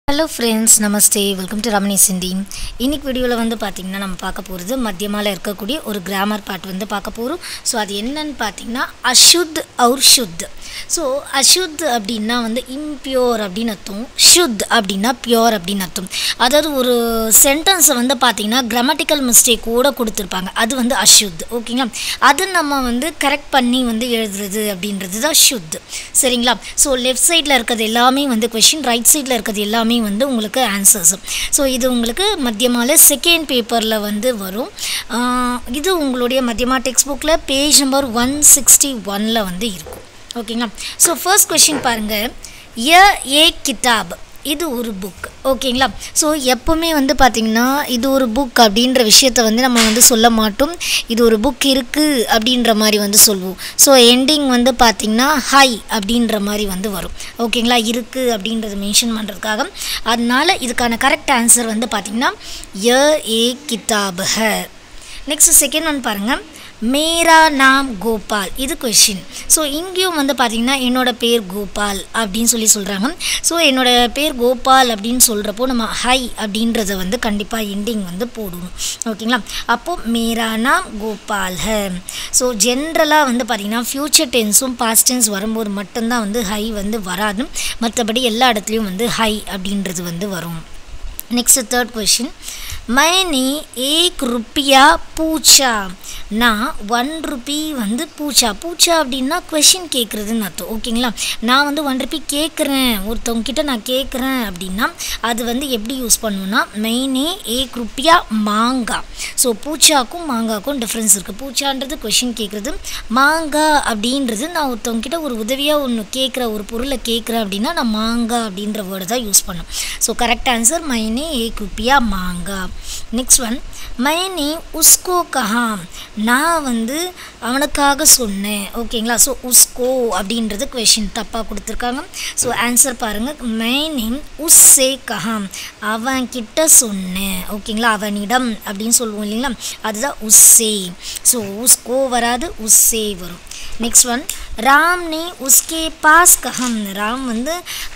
hello friends நமஸ்தே welcome to Ramani Chinthi இன்னைக்கு வீடியோவில் வந்து பார்த்திங்கன்னா நம்ம பார்க்க போகிறது மத்தியமால இருக்கக்கூடிய ஒரு கிராமர் பார்ட் வந்து பார்க்க போகிறோம் ஸோ அது என்னன்னு பார்த்தீங்கன்னா அஷுத் அவுர் ஷுத் ஸோ அஷுத் அப்படின்னா வந்து இம்பியோர் அப்படின்னு அர்த்தம் ஷுத் அப்படின்னா பியோர் அப்படின்னு அர்த்தம் அதாவது ஒரு சென்டென்ஸை வந்து பார்த்திங்கன்னா கிராமட்டிக்கல் மிஸ்டேக் கூட கொடுத்துருப்பாங்க அது வந்து அஷுத் ஓகேங்களா அது நம்ம வந்து கரெக்ட் பண்ணி வந்து எழுதுறது அப்படின்றது தான் ஷுத் சரிங்களா ஸோ லெஃப்ட் சைடில் இருக்கிறது எல்லாமே வந்து கொஷின் ரைட் சைடில் இருக்கிறது எல்லாமே வந்து உங்களுக்கு ஆன்சர்ஸ் ஸோ இது உங்களுக்கு மத்தியமால செகண்ட் பேப்பரில் வந்து வரும் ஆஹ் இது உங்களுடைய மத்தியமா டெக்ஸ்ட் புக்கில் பேஜ் நம்பர் ஒன் சிக்ஸ்டி ஒனில் வந்து இருக்கும் ஓகேங்களா ஸோ ஃபர்ஸ்ட் கொஷின் பாருங்கள் ய ஏ கிதாப் இது ஒரு புக் ஓகேங்களா ஸோ எப்போவுமே வந்து பார்த்திங்கன்னா இது ஒரு புக் அப்படின்ற விஷயத்த வந்து நம்ம வந்து சொல்ல மாட்டோம் இது ஒரு புக் இருக்குது அப்படின்ற மாதிரி வந்து சொல்லுவோம் ஸோ எண்டிங் வந்து பார்த்திங்கன்னா ஹை அப்படின்ற மாதிரி வந்து வரும் ஓகேங்களா இருக்குது அப்படின்றத மென்ஷன் பண்ணுறதுக்காக அதனால இதுக்கான கரெக்ட் ஆன்சர் வந்து பார்த்திங்கன்னா ய ஏ கிதாப் ஹ நெக்ஸ்ட் செகண்ட் ஒன் பாருங்கள் மேரா நாம் கோபால் இது கொஷின் ஸோ இங்கேயும் வந்து பார்த்திங்கன்னா என்னோட பேர் கோபால் அப்படின்னு சொல்லி சொல்கிறாங்க ஸோ என்னோட பேர் கோபால் அப்படின்னு சொல்கிறப்போ நம்ம ஹை அப்படின்றத வந்து கண்டிப்பாக எண்டிங் வந்து போடணும் ஓகேங்களா அப்போது மேரா நாம் கோபால் ஹ ஸோ ஜென்ரலாக வந்து பார்த்திங்கன்னா ஃப்யூச்சர் டென்ஸும் பாஸ்ட் டென்ஸ் வரும்போது மட்டும்தான் வந்து ஹை வந்து வராது மற்றபடி எல்லா இடத்துலையும் வந்து ஹை அப்படின்றது வந்து வரும் நெக்ஸ்ட் தேர்ட் கொஷின் मैंने एक रुपया पूछा நான் ஒன் ருபி வந்து பூச்சா பூச்சா அப்படின்னா கொஷின் கேட்குறதுன்னு அர்த்தம் ஓகேங்களா நான் வந்து ஒன் ருபி கேட்குறேன் ஒருத்தவங்க கிட்ட நான் கேட்குறேன் அப்படின்னா அது வந்து எப்படி யூஸ் பண்ணுவேன்னா மெயினே ஏக் ருப்பியா மாங்கா ஸோ பூச்சாக்கும் மாங்காக்கும் டிஃப்ரென்ஸ் இருக்குது பூச்சான்றது கொஷின் கேட்குறது மாங்கா அப்படின்றது நான் ஒருத்தவங்க கிட்ட ஒரு உதவியாக ஒன்று கேட்குற ஒரு பொருளை கேட்குறேன் அப்படின்னா நான் மாங்கா அப்படின்ற வேர்டு தான் யூஸ் பண்ணும் ஸோ கரெக்ட் ஆன்சர் மைனே ஏக் ருப்பியா மாங்கா நெக்ஸ்ட் ஒன் மைனே உஸ்கோ கஹா நான் வந்து அவனுக்காக சொன்னேன் ஓகேங்களா ஸோ உஸ்கோ அப்படின்றது கொஷின் தப்பாக கொடுத்துருக்காங்க ஸோ ஆன்சர் பாருங்கள் மைனே உஸ்ஸே கஹாம் அவன் கிட்ட சொன்னேன் ஓகேங்களா அவனிடம் அப்படின்னு சொல்லுவோம் இல்லைங்களா அதுதான் உஸ்ஸே ஸோ உஸ்கோ வராது உஸ்ஸே வரும் நெக்ஸ்ட் ஒன் ராம் நே உஸ்கே பாஸ் கஹம் ராம் வந்து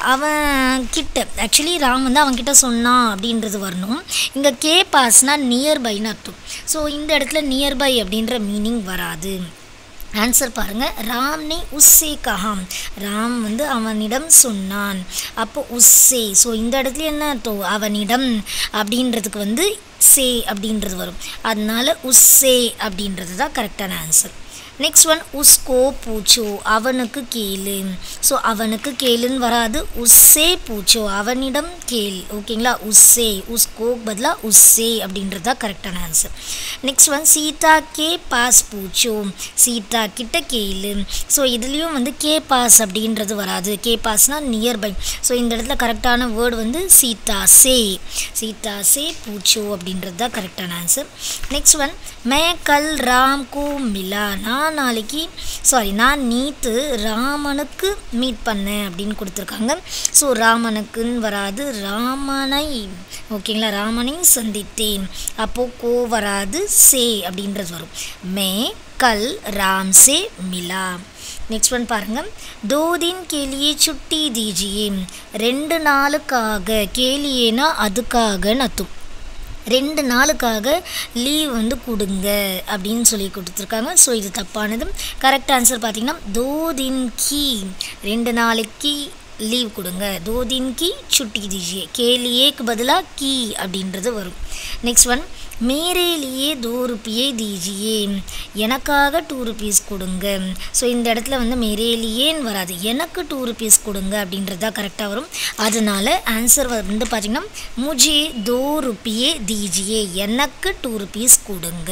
அவன் கிட்ட ஆக்சுவலி ராம் வந்து அவன் கிட்ட சொன்னான் அப்படின்றது வரணும் இங்கே கே பாஸ்னால் நியர்பைன்னு அர்த்தம் ஸோ இந்த இடத்துல நியர்பை அப்படின்ற மீனிங் வராது ஆன்சர் பாருங்கள் ராம்னே உஸ்ஸே கஹாம் ராம் வந்து அவனிடம் சொன்னான் அப்போ உஸ்ஸே ஸோ இந்த இடத்துல என்ன அர்த்தம் அவனிடம் அப்படின்றதுக்கு வந்து சே அப்படின்றது வரும் அதனால உஸ்ஸே அப்படின்றது தான் கரெக்டான ஆன்சர் நெக்ஸ்ட் ஒன் உஸ்கோ பூச்சோ அவனுக்கு கேளு ஸோ அவனுக்கு கேளுன்னு வராது உஸ்ஸே பூச்சோ அவனிடம் கேள் ஓகேங்களா உஸ்ஸே உஸ்கோ பதிலாக உஸ்ஸே அப்படின்றது தான் கரெக்டான ஆன்சர் நெக்ஸ்ட் ஒன் சீதா கே பாஸ் பூச்சோ சீதா கிட்ட கேளு ஸோ இதுலேயும் வந்து கே பாஸ் அப்படின்றது வராது கே பாஸ்னால் நியர்பை ஸோ இந்த இடத்துல கரெக்டான வேர்டு வந்து சீதா சே சீதா சே பூச்சோ அப்படின்றது தான் கரெக்டான ஆன்சர் நெக்ஸ்ட் ஒன் மே கல் ராம் கோ மிலா நான் நாளைக்கு சாரி நான் நீத்து ராமனுக்கு மீட் பண்ணேன் அப்படின்னு கொடுத்துருக்காங்க ஸோ ராமனுக்குன்னு வராது ராமனை ஓகேங்களா ராமனை சந்தித்தேன் அப்போது கோ வராது சே அப்படின்றது வரும் மே கல் ராம் சே மிலா நெக்ஸ்ட் ஒன் பாருங்கள் தோ தின் கேலியே சுட்டி தீஜியே ரெண்டு நாளுக்காக கேலியேனா அதுக்காகன்னு அர்த்தம் ரெண்டு நாளுக்காக லீவ் வந்து கொடுங்க அப்படின்னு சொல்லி கொடுத்துருக்காங்க ஸோ இது தப்பானது கரெக்ட் ஆன்சர் பார்த்தீங்கன்னா தோ தின் கி ரெண்டு நாளைக்கு லீவ் கொடுங்க தோ தின் கி சுட்டி தீஜியே கேலியேக்கு பதிலாக கீ அப்படின்றது வரும் நெக்ஸ்ட் ஒன் மேரே லியே தோ ருப்பியே தீஜியே எனக்காக டூ ருபீஸ் கொடுங்க ஸோ இந்த இடத்துல வந்து மேரேலியேன்னு வராது எனக்கு டூ ருபீஸ் கொடுங்க அப்படின்றது தான் கரெக்டாக வரும் அதனால ஆன்சர் வந்து பார்த்திங்கன்னா முஜே தோ ருப்பியே தீஜியே எனக்கு டூ ருபீஸ் கொடுங்க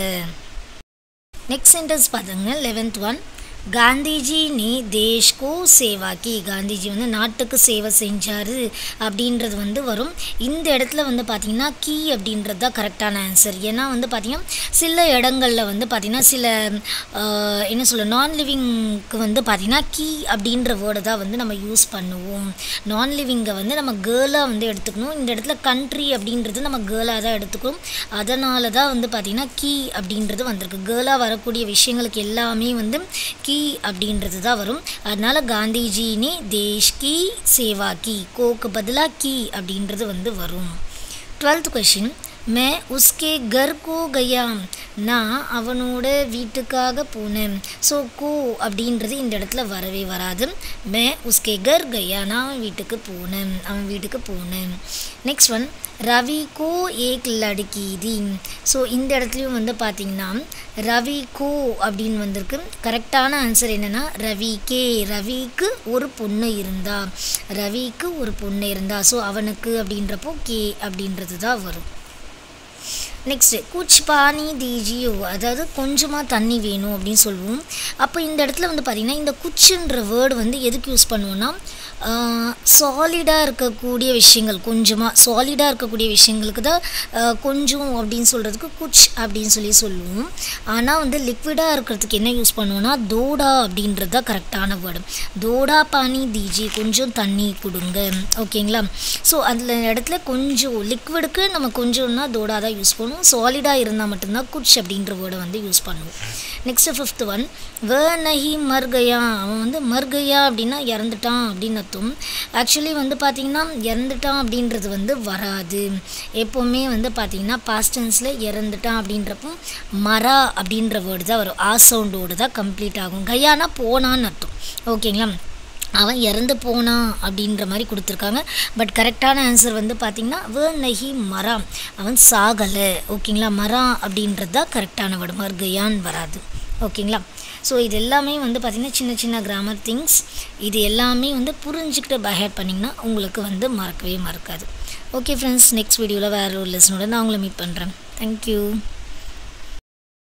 நெக்ஸ்ட் சென்டென்ஸ் பாருங்க லெவன்த் ஒன் காந்திஜி நீ தேஷ்கோ சேவாக்கி காந்திஜி வந்து நாட்டுக்கு சேவை செஞ்சார் அப்படின்றது வந்து வரும் இந்த இடத்துல வந்து பார்த்திங்கன்னா கீ அப்படின்றது தான் கரெக்டான ஆன்சர் ஏன்னா வந்து பார்த்திங்கன்னா சில இடங்களில் வந்து பார்த்திங்கன்னா சில ஆஹ், என்ன சொல்ல நான் லிவிங்க்கு வந்து பார்த்திங்கன்னா கீ அப்படின்ற வேர்டை தான் வந்து நம்ம யூஸ் பண்ணுவோம் நான் லிவிங்கை வந்து நம்ம கேர்ளாக வந்து எடுத்துக்கணும் இந்த இடத்துல கண்ட்ரி அப்படின்றது நம்ம கேர்ளாக தான் எடுத்துக்கணும் அதனால தான் வந்து பார்த்திங்கன்னா கீ அப்படின்றது வந்திருக்கு கேர்ளாக வரக்கூடிய விஷயங்களுக்கு எல்லாமே வந்து கீ கி அப்படின்றது தான் வரும் அதனால காந்திஜினே தேஷ் கி சேவா கி கோக்கு பதிலாக கி அப்படின்றது வந்து வரும் டுவெல்த் கொஷின் மே உஸ்கே கர் கோ கயா நான் அவனோட வீட்டுக்காக போனேன் ஸோ கோ அப்படின்றது இந்த இடத்துல வரவே வராது மே உஸ்கே கர் கயா நான் அவன் வீட்டுக்கு போனேன் அவன் வீட்டுக்கு போனேன் நெக்ஸ்ட் ஒன் ரவி கோ ஏக் லடுக்கி தி ஸோ இந்த இடத்துலையும் வந்து பார்த்திங்கன்னா ரவி கோ அப்படின்னு வந்திருக்கு கரெக்டான ஆன்சர் என்னென்னா ரவி கே ரவிக்கு ஒரு பொண்ணு இருந்தா ரவிக்கு ஒரு பொண்ணு இருந்தா ஸோ அவனுக்கு அப்படின்றப்போ கே அப்படின்றது தான் வரும் நெக்ஸ்ட்டு குச் பானி தீஜியோ அதாவது கொஞ்சமாக தண்ணி வேணும் அப்படின்னு சொல்லுவோம் அப்போ இந்த இடத்துல வந்து பார்த்திங்கன்னா இந்த குச்சுன்ற வேர்டு வந்து எதுக்கு யூஸ் பண்ணுவோன்னா சாலிடாக இருக்கக்கூடிய விஷயங்கள் கொஞ்சமாக சாலிடாக இருக்கக்கூடிய விஷயங்களுக்கு தான் கொஞ்சம் அப்படின்னு சொல்கிறதுக்கு குச் அப்படின்னு சொல்லி சொல்லுவோம் ஆனால் வந்து லிக்விடாக இருக்கிறதுக்கு என்ன யூஸ் பண்ணுவோன்னா தோடா அப்படின்றது தான் கரெக்டான வேர்டு தோடா பானி தீஜி கொஞ்சம் தண்ணி கொடுங்க ஓகேங்களா ஸோ அதில் இடத்துல கொஞ்சம் லிக்விடுக்கு நம்ம கொஞ்சம்னா தோடா தான் யூஸ் பண்ணுவோம் சாலிடாக இருந்தால் மட்டும்தான் குச் அப்படின்ற வேர்டை வந்து யூஸ் பண்ணுவோம் நெக்ஸ்ட்டு ஃபிஃப்த் ஒன் வ நஹி மர்கயா அவன் வந்து மர்கயா அப்படின்னா இறந்துட்டான் அப்படின்னு அர்த்தம் ஆக்சுவலி வந்து பார்த்திங்கன்னா இறந்துட்டான் அப்படின்றது வந்து வராது எப்போவுமே வந்து பார்த்திங்கன்னா பாஸ்டன்ஸில் இறந்துட்டான் அப்படின்றப்போ மரா அப்படின்ற வேர்டு தான் வரும் ஆ சவுண்டோடு தான் கம்ப்ளீட் ஆகும் கயானா போனான்னு அர்த்தம் ஓகேங்களா அவன் இறந்து போனான் அப்படின்ற மாதிரி கொடுத்துருக்காங்க பட் கரெக்டான ஆன்சர் வந்து பார்த்திங்கன்னா வ நஹி மரா அவன் சாகலை ஓகேங்களா மரா அப்படின்றது தான் கரெக்டான வேர்டு மர்கயான் வராது ஓகேங்களா ஸோ இது எல்லாமே வந்து பார்த்திங்கன்னா சின்ன சின்ன கிராமர் திங்ஸ் இது எல்லாமே வந்து புரிஞ்சுக்கிட்டு பஹேட் பண்ணிங்கன்னா உங்களுக்கு வந்து மறக்கவே மறக்காது ஓகே ஃப்ரெண்ட்ஸ் நெக்ஸ்ட் வீடியோவில் வேறு ஒரு லெசனோட நான் உங்களை மீட் பண்ணுறேன் தேங்க்யூ